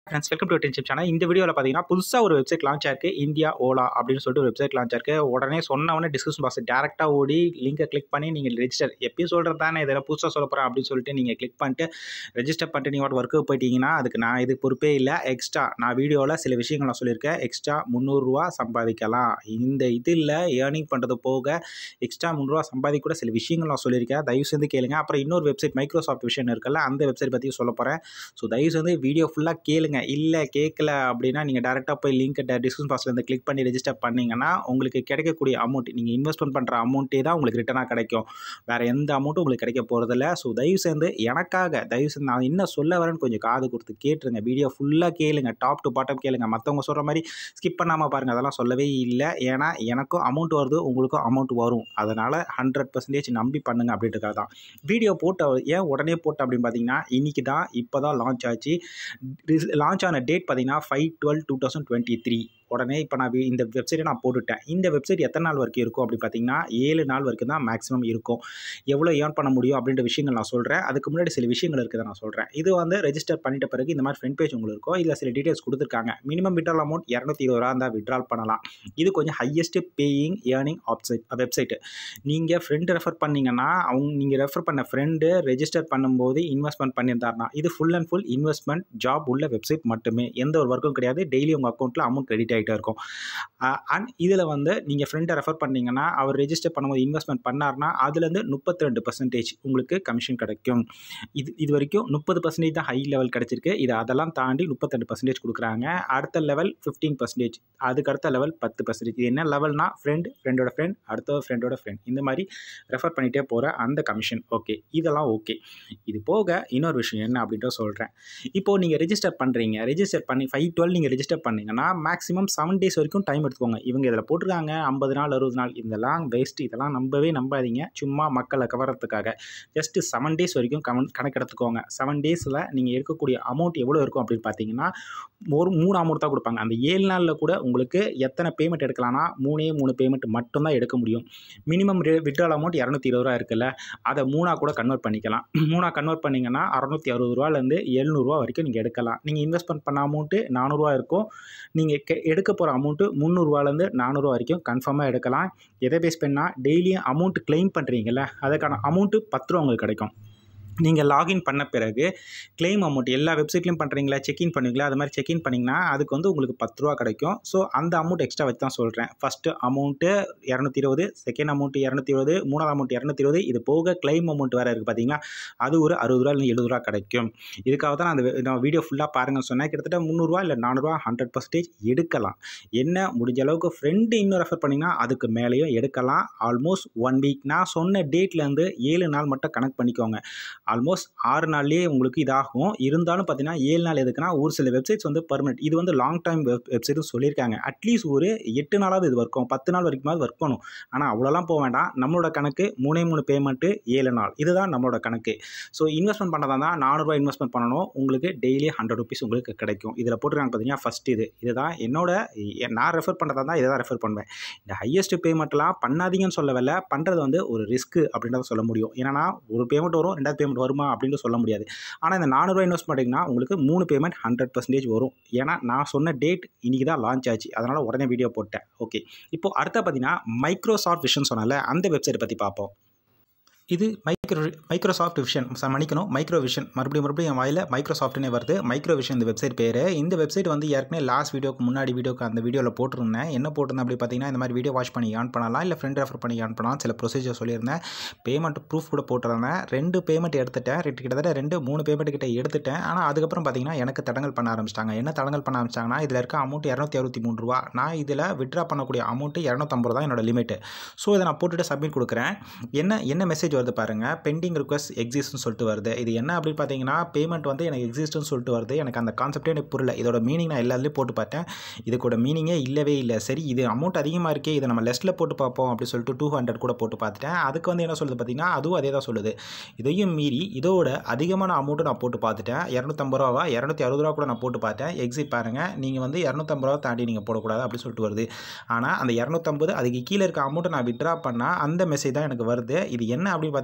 friends welcome to டென்ஷிப் channel இந்த வீடியோவில் பார்த்தீங்கன்னா புதுசாக ஒரு வெப்சைட் லான்ச் ஆயிருக்கு இந்தியா ஓலா அப்படின்னு சொல்லிட்டு ஒரு வெப்சைட் லான்ச் ஆயிருக்கு உடனே சொன்னவொடனே டிஸ்கிரிப்ஷன் பாக்ஸ் டேரெக்டாக ஓடி லிங்கை கிளிக் பண்ணி நீங்கள் ரெஜிஸ்டர் எப்பயும் சொல்கிறது தானே இதெல்லாம் புதுசாக சொல்ல போகிறேன் அப்படின்னு சொல்லிட்டு நீங்கள் கிளிக் பண்ணிட்டு ரெஜிஸ்டர் பண்ணிட்டு நீங்கள் ஒர்க்கு போயிட்டீங்கன்னா அதுக்கு நான் இது பொறுப்பே இல்லை எக்ஸ்ட்ரா நான் வீடியோவில் சில விஷயங்கள் நான் சொல்லியிருக்கேன் எக்ஸ்ட்ரா முந்நூறுரூவா சம்பாதிக்கலாம் இந்த இதில் ஏர்னிங் பண்ணுறது போக எக்ஸ்ட்ரா முந்நூறுரூவா சம்பாதிக்க கூட சில விஷயங்கள் நான் சொல்லியிருக்கேன் தயவு செஞ்சு கேளுங்க அப்புறம் இன்னொரு வெப்சைட் மைக்ரோசாஃப்ட் விஷயம் இருக்குல்ல அந்த வெப்சைட் பற்றியும் சொல்ல போகிறேன் ஸோ தயவு செஞ்சு வீடியோ ஃபுல்லாக கேளுங்க இல்லை கேட்கல அப்படின்னா நீங்கள் டேரெக்டாக போய் லிங்க் டிஸ்கிரிப்ஷன் பாக்ஸ்லேருந்து கிளிக் பண்ணி ரெஜிஸ்டர் பண்ணிங்கன்னா உங்களுக்கு கிடைக்கக்கூடிய அமௌண்ட் நீங்கள் இன்வெஸ்ட்மெண்ட் பண்ணுற அமௌண்ட்டே தான் உங்களுக்கு ரிட்டனாக கிடைக்கும் வேறு எந்த அமௌண்ட்டும் உங்களுக்கு கிடைக்க போகிறதில்ல ஸோ தயவு சேர்ந்து எனக்காக தயவு சேர்ந்து நான் என்ன சொல்ல வரேன்னு கொஞ்சம் காது கொடுத்து கேட்டுருங்க வீடியோ ஃபுல்லாக கேளுங்க டாப் டு பாட்டம் கேளுங்க மற்றவங்க சொல்கிற மாதிரி ஸ்கிப் பண்ணாமல் பாருங்கள் அதெல்லாம் சொல்லவே இல்லை ஏன்னா எனக்கும் அமௌண்ட் வருது உங்களுக்கும் அமௌண்ட் வரும் அதனால் ஹண்ட்ரட் பர்சன்டேஜ் நம்பி பண்ணுங்க அப்படின்றதுக்காக தான் வீடியோ போட்ட ஏன் உடனே போட்ட அப்படின்னு பார்த்தீங்கன்னா இன்றைக்கி தான் இப்போ தான் லான்ச் ஆச்சு லான்ச் ஆன டேட் பார்த்தீங்கன்னா five twelve two thousand twenty three உடனே இப்போ நான் வி- இந்த வெப்சைட்டை நான் போட்டுட்டேன் இந்த வெப்சைட் எத்தனை நாள் வரைக்கும் இருக்கும் அப்படின்னு பார்த்தீங்கன்னா ஏழு நாள் வரைக்கும் தான் மேக்ஸிமம் இருக்கும் எவ்வளோ ஏர்ன் பண்ண முடியும் அப்படின்ற விஷயங்கள் நான் சொல்கிறேன் அதுக்கு முன்னாடி சில விஷயங்கள் இருக்குது நான் சொல்கிறேன் இது வந்து ரெஜிஸ்டர் பண்ணிட்ட பிறகு இந்த மாதிரி ஃப்ரண்ட் பேஜ் உங்களுக்கு இருக்கும் இதில் சில டீட்டெயில்ஸ் கொடுத்துருக்காங்க மினிமம் விட்ரால் அமௌண்ட் இரநூத்தி இருபது ரூபா இருந்தால் விட்ரால் பண்ணலாம் இது கொஞ்சம் ஹையஸ்ட் பேயிங் ஏர்னிங் ஆப்சைட் வெப்சைட்டு நீங்கள் ஃப்ரெண்டு ரெஃபர் பண்ணீங்கன்னா அவங்க நீங்கள் ரெஃபர் பண்ண ஃப்ரெண்டு ரெஜிஸ்டர் பண்ணும்போது இன்வெஸ்ட்மெண்ட் பண்ணியிருந்தாருனா இது full and full investment job உள்ள வெப்சைட் மட்டுமே எந்த ஒரு ஒர்க்கும் கிடையாது டெய்லி உங்கள் அக்கௌண்ட்டில் அமௌண்ட் கிரெடிட் ஆகிட்டே இருக்கும் அண்ட் இதில் வந்து நீங்கள் ஃப்ரெண்டை ரெஃபர் பண்ணீங்கன்னா அவர் ரெஜிஸ்டர் பண்ணும்போது இன்வெஸ்ட்மெண்ட் பண்ணார்னா அதுலேருந்து முப்பத்தி ரெண்டு பர்சன்டேஜ் உங்களுக்கு கமிஷன் கிடைக்கும் இது இது வரைக்கும் முப்பது பர்சன்டேஜ் தான் ஹை லெவல் கிடச்சிருக்கு இது அதெல்லாம் தாண்டி முப்பத்தெண்டு பர்சன்டேஜ் கொடுக்குறாங்க அடுத்த லெவல் ஃபிஃப்டீன் பர்சன்டேஜ் அதுக்கு அடுத்த லெவல் பத்து பர்சன்டேஜ் இது என்ன லெவல்னா ஃப்ரெண்ட் ஃப்ரெண்டோட ஃப்ரெண்ட் அடுத்த ஃப்ரெண்டோட ஃப்ரெண்ட் இந்த மாதிரி ரெஃபர் பண்ணிகிட்டே போகிற அந்த கமிஷன் ஓகே இதெல்லாம் ஓகே இது போக இன்னொரு விஷயம் என்ன அப்படின்ட்டு சொல்கிறேன் இப்போது நீங்கள் ரெஜிஸ்டர் பண்ணுறீங்க ரெஜிஸ்டர் பண்ணி ஃபைவ் டுவெல் நீங்கள் ரெஜிஸ்டர் பண்ணீங்கன்னா மேக்ஸிமம் செவன் டேஸ் வரைக்கும் டைம் எடுத்துக்கோங்க இவங்க இதில் போட்டிருக்காங்க ஐம்பது நாள் அறுபது நாள் இதெல்லாம் வேஸ்ட் இதெல்லாம் நம்பவே நம்பாதீங்க சும்மா மக்களை கவரத்துக்காக ஜஸ்ட்டு செவன் டேஸ் வரைக்கும் கவன் கணக்கெடுத்துக்கோங்க செவன் டேஸில் நீங்கள் எடுக்கக்கூடிய அமௌண்ட் எவ்வளோ இருக்கும் அப்படின்னு பார்த்தீங்கன்னா ஒரு மூணு அமௌண்ட் தான் கொடுப்பாங்க அந்த ஏழு நாளில் கூட உங்களுக்கு எத்தனை பேமெண்ட் எடுக்கலாம்னா மூணே மூணு பேமெண்ட் மட்டும்தான் எடுக்க முடியும் மினிமம் விட்ரால் அமௌண்ட் இரநூத்தி இருபது ரூபா இருக்குல்ல அதை மூணாக கூட கன்வெர்ட் பண்ணிக்கலாம் மூணாக கன்வெர்ட் பண்ணிங்கன்னா அறநூற்றி அறுபது ரூபாலேருந்து எழுநூறுவா வரைக்கும் நீங்கள் எடுக்கலாம் நீங்கள் இன்வெஸ்ட்மெண்ட் பண்ண அமௌண்ட்டு நானூறுரூவா இருக்கும் நீங்கள் கெ எடுக்க போகிற அமௌண்ட்டு முந்நூறுரூவாலேருந்து நானூறுரூவா வரைக்கும் கன்ஃபார்மாக எடுக்கலாம் எதை பேஸ் பண்ணால் டெய்லியும் அமௌண்ட் claim பண்ணுறீங்கல்ல அதுக்கான அமௌண்ட்டு பத்து ரூபா உங்களுக்கு கிடைக்கும் நீங்கள் லாகின் பண்ண பிறகு claim அமௌண்ட் எல்லா வெப்சைட்லையும் பண்ணுறீங்களா செக்இன் பண்ணுவீங்களா அது மாதிரி செக்இன் பண்ணிங்கன்னா அதுக்கு வந்து உங்களுக்கு பத்து ரூபா கிடைக்கும் ஸோ அந்த அமௌண்ட் எக்ஸ்ட்ரா வச்சு தான் சொல்கிறேன் ஃபஸ்ட்டு அமௌண்ட்டு இரநூத்தி இருபது செகண்ட் அமௌண்ட் இரநூத்தி இருபது மூணாவது அமௌண்ட் இரநூத்தி இருபது இது போக claim அமௌண்ட் வேறு இருக்குது பார்த்தீங்களா அது ஒரு அறுபது ரூபா இல்லை எழுபது ரூபா கிடைக்கும் இதுக்காக தான் நான் அந்த வி- நான் வீடியோ ஃபுல்லாக பாருங்கன்னு சொன்னேன் கிட்டத்தட்ட முந்நூறுரூவா இல்லை நானூறுரூவா ஹண்ட்ரட் பர்சன்டேஜ் எடுக்கலாம் என்ன முடிஞ்ச அளவுக்கு ஃப்ரெண்டு இன்னும் ரெஃபர் பண்ணிங்கன்னா அதுக்கு மேலேயும் எடுக்கலாம் ஆல்மோஸ்ட் ஒன் வீக் நான் சொன்ன டேட்லேருந்து ஏழு நாள் மட்டும் கனெக்ட் பண்ணிக்கோங்க ஆல்மோஸ்ட் ஆறு நாள்லேயே உங்களுக்கு இதாகும் இருந்தாலும் பார்த்தீங்கன்னா ஏழு நாள் எதுக்குன்னா ஒரு சில வெப்சைட்ஸ் வந்து பர்மனெண்ட் இது வந்து லாங் டைம் வெப் வெப்சைட்டும் சொல்லியிருக்காங்க அட்லீஸ்ட் ஒரு எட்டு நாளாவது இது ஒர்க் ஆகும் பத்து நாள் வரைக்குமாவது ஒர்க் பண்ணும் ஆனால் அவ்வளோலாம் போக வேண்டாம் நம்மளோட கணக்கு மூணே மூணு பேமெண்ட்டு ஏழு நாள் இதுதான் நம்மளோட கணக்கு ஸோ இன்வெஸ்ட்மெண்ட் பண்ணதா தான் நானூறுரூவா இன்வெஸ்ட்மெண்ட் பண்ணணும் உங்களுக்கு டெய்லி ஹண்ட்ரட் ருபீஸ் உங்களுக்கு கிடைக்கும் இதில் போட்டுருக்காங்க பார்த்தீங்கன்னா ஃபஸ்ட் இது இதுதான் என்னோட எ- நான் ரெஃபர் பண்ணுறதா தான் இதை தான் ரெஃபர் பண்ணுவேன் இந்த ஹையஸ்ட் பேமெண்ட்லாம் பண்ணாதீங்கன்னு சொல்லவில்ல பண்ணுறது வந்து ஒரு ரிஸ்க் அப்படின்றத சொல்ல முடியும் ஏன்னா ஒரு பேமெண்ட் வரும் ரெண்டாவது பேமெண்ட் வருமா அப்படின்னு சொல்ல முடியாது ஆனால் இந்த நானூறுரூவா இன்வெஸ்ட் பண்ணிங்கன்னா உங்களுக்கு மூணு பேமெண்ட் ஹண்ட்ரட் பர்சன்டேஜ் வரும் ஏன்னா நான் சொன்ன டேட் இன்றைக்கி தான் லான்ச் ஆச்சு அதனால் உடனே வீடியோ போட்டேன் ஓகே இப்போ அடுத்த பார்த்தீங்கன்னா மைக்ரோசாஃப்ட் விஷன் சொன்னால அந்த வெப்சைட் பற்றி பார்ப்போம் இது மைக்ரோ மைக்ரோசாஃப்ட் விஷன் ச- மன்னிக்கணும் மைக்ரோ விஷன் மறுபடியும் மறுபடியும் என் வாயில் மைக்ரோசாஃப்ட்னே வருது மைக்ரோ விஷன் இந்த வெப்சைட் பேர் இந்த வெப்சைட் வந்து ஏற்கனவே லாஸ்ட் வீடியோக்கு முன்னாடி வீடியோக்கு அந்த வீடியோவில் போட்டிருந்தேன் என்ன போட்டிருந்தேன் அப்படி பார்த்தீங்கன்னா இந்த மாதிரி வீடியோ வாட்ச் பண்ணி ஆன் பண்ணலாம் இல்லை ஃப்ரெண்ட் ரெஃபர் பண்ணி ஆன் பண்ணலாம் சில ப்ரொசீஜர் சொல்லியிருந்தேன் பேமெண்ட் ப்ரூஃப் கூட போட்டிருந்தேன் ரெண்டு பேமெண்ட் எடுத்துட்டேன் ரெண்டு கிட்டத்தட்ட ரெண்டு மூணு பேமெண்ட் கிட்ட எடுத்துட்டேன் ஆனால் அதுக்கப்புறம் பார்த்தீங்கன்னா எனக்கு தடங்கல் பண்ண ஆரம்பிச்சிட்டாங்க என்ன தடங்கல் பண்ண ஆரம்பிச்சாங்கன்னா இதில் இருக்க அமௌண்ட் இரநூத்தி அறுபத்தி மூணு ரூபா நான் இதில் விட்ரா பண்ணக்கூடிய அமௌண்ட்டு இரநூத்தம்பது ரூபா தான் என்னோட லிமிட் ஸோ இதை நான் போட்டுட்டு சப்மிட் கொடுக்குறேன் என்ன என்ன மெசேஜ் வருது பாருங்கள் பெண்டிங் ரிக்வஸ்ட் எக்ஸிஸ்ட்னு சொல்லிட்டு வருது இது என்ன அப்படின்னு பார்த்தீங்கன்னா பேமெண்ட் வந்து எனக்கு எக்ஸிஸ்ட்னு சொல்லிட்டு வருது எனக்கு அந்த கான்செப்டே எனக்கு புரியல இதோட மீனிங் நான் எல்லாத்துலேயும் போட்டு பார்த்தேன் இதுக்கோட மீனிங்கே இல்லவே இல்லை சரி இது அமௌண்ட் அதிகமாக இருக்கே இதை நம்ம லெஸ்ட்டில் போட்டு பார்ப்போம் அப்படின்னு சொல்லிட்டு டூ ஹண்ட்ரட் கூட போட்டு பார்த்துட்டேன் அதுக்கு வந்து என்ன சொல்லுது பார்த்தீங்கன்னா அதுவும் அதே தான் சொல்லுது இதையும் மீறி இதோட அதிகமான அமௌண்ட்டு நான் போட்டு பார்த்துட்டேன் இரநூத்தம்பது ரூபாவா இரநூத்தி அறுபது ரூபா கூட நான் போட்டு பார்த்தேன் எக்ஸிட் பாருங்கள் நீங்கள் வந்து இரநூத்தம்பது ரூபா தாண்டி நீங்கள் போடக்கூடாது அப்படி சொல்லிட்டு வருது ஆனால் அந்த இரநூத்தம்பது அதுக்கு கீழே இருக்க அமௌண்ட்டை நான் விட்ரா பண்ணால் அந்த மெசேஜ் தான் எனக்கு வருது இது என்ன அப்படின்னு பார்த்தீங்கன்னா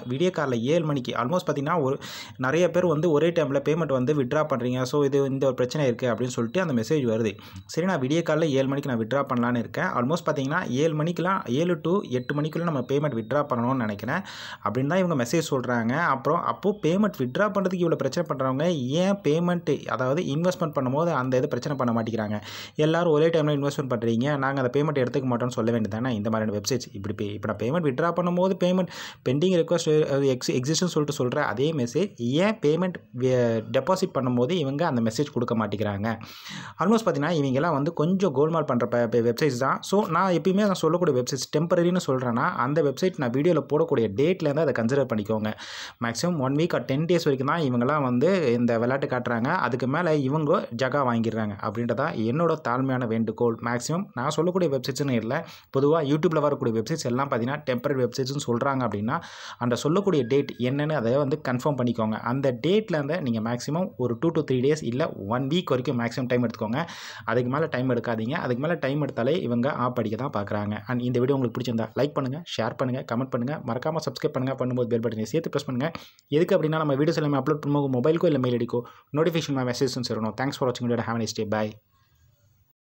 விடிய காலைல ஏழு மணிக்கு ஆல்மோஸ்ட் பார்த்தீங்கன்னா ஒரு நிறைய பேர் வந்து ஒரே டைமில் பேமெண்ட் வந்து விட்ரா பண்ணுறீங்க ஸோ இது இந்த ஒரு பிரச்சனை இருக்குது அப்படின்னு சொல்லிட்டு அந்த மெசேஜ் வருது சரி நான் விடிய காலைல ஏழு மணிக்கு நான் விட்ரா பண்ணலான்னு இருக்கேன் ஆல்மோஸ்ட் பார்த்தீங்கன்னா ஏழு மணிக்கெலாம் ஏழு டு எட்டு மணிக்குள்ளே நம்ம பேமெண்ட் விட்ரா பண்ணணும்னு நினைக்கிறேன் அப்படின்னு தான் இவங்க மெசேஜ் சொல்கிறாங்க அப்புறம் அப்போது பேமெண்ட் விட்ரா பண்ணுறதுக்கு இவ்வளோ பிரச்சனை பண்ணுறவங்க ஏன் பேமெண்ட்டு அதாவது இன்வெஸ்ட்மெண்ட் பண்ணும்போது அந்த இது பிரச்சனை பண்ண மாட்டேங்கிறாங்க எல்லாரும் ஒரே டைமில் இன்வெஸ்ட்மெண்ட் பண்ணுறீங்க நாங்கள் அந்த பேமெண்ட் எடுத்துக்க மாட்டோம்னு சொல்ல வேண்டியதானே இந்த மாதிரியான வெப்சைட்ஸ் இப்படி பே இப்போ நான் பேமெண்ட் விட்ரா பண்ணும்போது பேமெண்ட் பெண்டிங் ரெக்வஸ்ட் எக்ஸ் எக்ஸிஸ்ட்னு சொல்லிட்டு சொல்கிற அதே மெசேஜ் ஏன் பேமெண்ட் டெபாசிட் பண்ணும்போது இவங்க அந்த மெசேஜ் கொடுக்க மாட்டேங்கிறாங்க ஆல்மோஸ்ட் பார்த்தீங்கன்னா இவங்கெல்லாம் வந்து கொஞ்சம் கோல்மால் பண்ணுற வெப்சைட்ஸ் தான் ஸோ நான் எப்பயுமே நான் சொல்லக்கூடிய வெப்சைட்ஸ் டெம்பரரின்னு சொல்கிறேன்னா அந்த வெப்சைட் நான் வீடியோவில் போடக்கூடிய டேட்லேருந்து அதை கன்சிடர் பண்ணிக்கோங்க maximum one week or ten days வரைக்கும் தான் இவங்கெல்லாம் வந்து இந்த விளையாட்டு காட்டுறாங்க அதுக்கு மேலே இவங்க ஜகா வாங்கிடுறாங்க அப்படின்றதா என்னோட தாழ்மையான வேண்டுகோள் மேக்ஸிமம் நான் சொல்லக்கூடிய வெப்சைட்ஸ்னு இல்லை பொதுவாக யூடியூப்பில் வரக்கூடிய வெப்சைட்ஸ் எல்லாம் பார்த்தீங்கன்னா டெம்பரரி வெப்சைட்ஸ்னு சொல்கிறாங்க அப்படின்னா அந்த சொல்லக்கூடிய டேட் என்னன்னு அதை வந்து கன்ஃபார்ம் பண்ணிக்கோங்க அந்த டேட்லேருந்து நீங்கள் மேக்ஸிமம் ஒரு டூ டு த்ரீ டேஸ் இல்லை ஒன் வீக் வரைக்கும் மேக்ஸிமம் டைம் எடுத்துக்கோங்க அதுக்கு மேலே டைம் எடுக்காதீங்க அதுக்கு மேலே டைம் எடுத்தாலே இவங்க ஆப் அடிக்க தான் பார்க்குறாங்க அண்ட் இந்த வீடியோ உங்களுக்கு பிடிச்சிருந்தா லைக் பண்ணுங்கள் ஷேர் பண்ணுங்கள் கமெண்ட் பண்ணுங்கள் மறக்காமல் சப்ஸ்கிரைப் பண்ணுங்கள் பண்ணும்போது பெல் பட்டனை சேர்த்து ப்ரெஸ் பண்ணுங்கள் எதுக்கு அப்படின்னா நம்ம வீடியோஸ் எல்லாமே அப்லோட் பண்ணும்போது மொபைலுக்கோ இல்லை மெயில் அடிக்கோ நோட்டிஃபிகேஷன் மெசேஜ்னு சொல்லணும் தேங்க்ஸ் ஃபார் வாட்சிங் video have nice day by